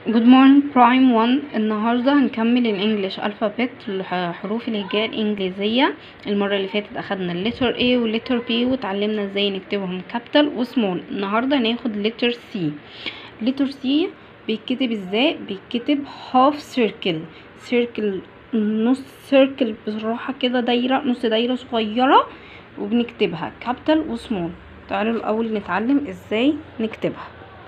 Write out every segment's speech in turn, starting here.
Good morning prime 1 النهاردة هنكمل الانجليش الفابت حروف الهجاء الانجليزية المرة اللي فاتت اخدنا الليتر A والليتر B وتعلمنا ازاي نكتبهم كابيتال وسمول النهاردة هناخد لتر C لتر C بيتكتب ازاي بيتكتب half circle circle نص سيركل بالراحة كده دايرة نص دايرة صغيرة وبنكتبها كابيتال وسمول تعالوا الاول نتعلم ازاي نكتبها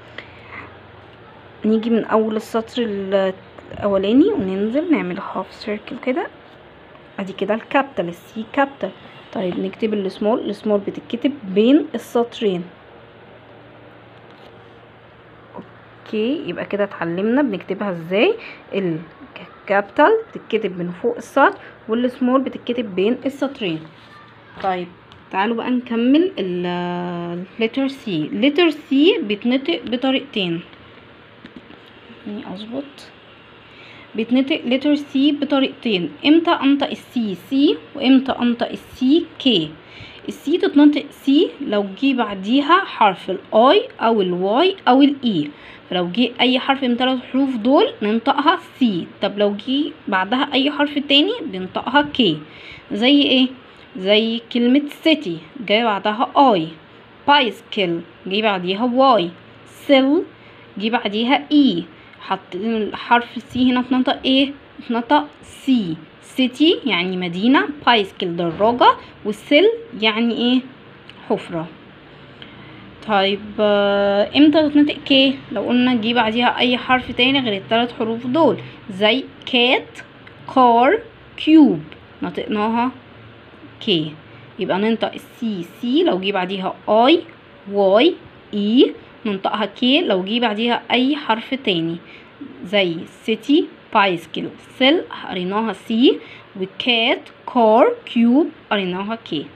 نيجي من اول السطر الاولاني وننزل نعمل هاف سيركل كده ادي كده الكابيتال السي كابيتال طيب نكتب السمول السمول بتتكتب بين السطرين اوكي يبقى كده اتعلمنا بنكتبها ازاي الكابيتال بتتكتب من فوق السطر والسمول بتتكتب بين السطرين طيب تعالوا بقى نكمل اللتر سي لتر سي بيتنطق بطريقتين يعني اظبط بيتنطق لتر سي بطريقتين امتى انطق السي سي وامتى انطق السي كي السي تتنطق سي لو جه بعديها حرف الاي او الواي او الاي فلو جه اي حرف من ثلاث حروف دول ننطقها سي طب لو جه بعدها اي حرف تاني بننطقها كي زي ايه زي كلمة سيتي جاي بعدها اي بايسكل جه بعديها واي سيل جه بعديها اي حاطين حرف السي هنا اتنطق ايه اتنطق سي سيتي يعني مدينة بايسكل دراجة والسيل يعني ايه حفرة طيب امتى تتنطق كي لو قلنا جه بعديها اي حرف تاني غير الثلاث حروف دول زي كات كار كيوب نطقناها كي يبقى ننطق السي سي لو جه بعديها اي واي اي ننطقها كي لو جه بعديها اي حرف تاني زي سيتي بايسكل سيل قريناها سي وكات كار كيوب قريناها كي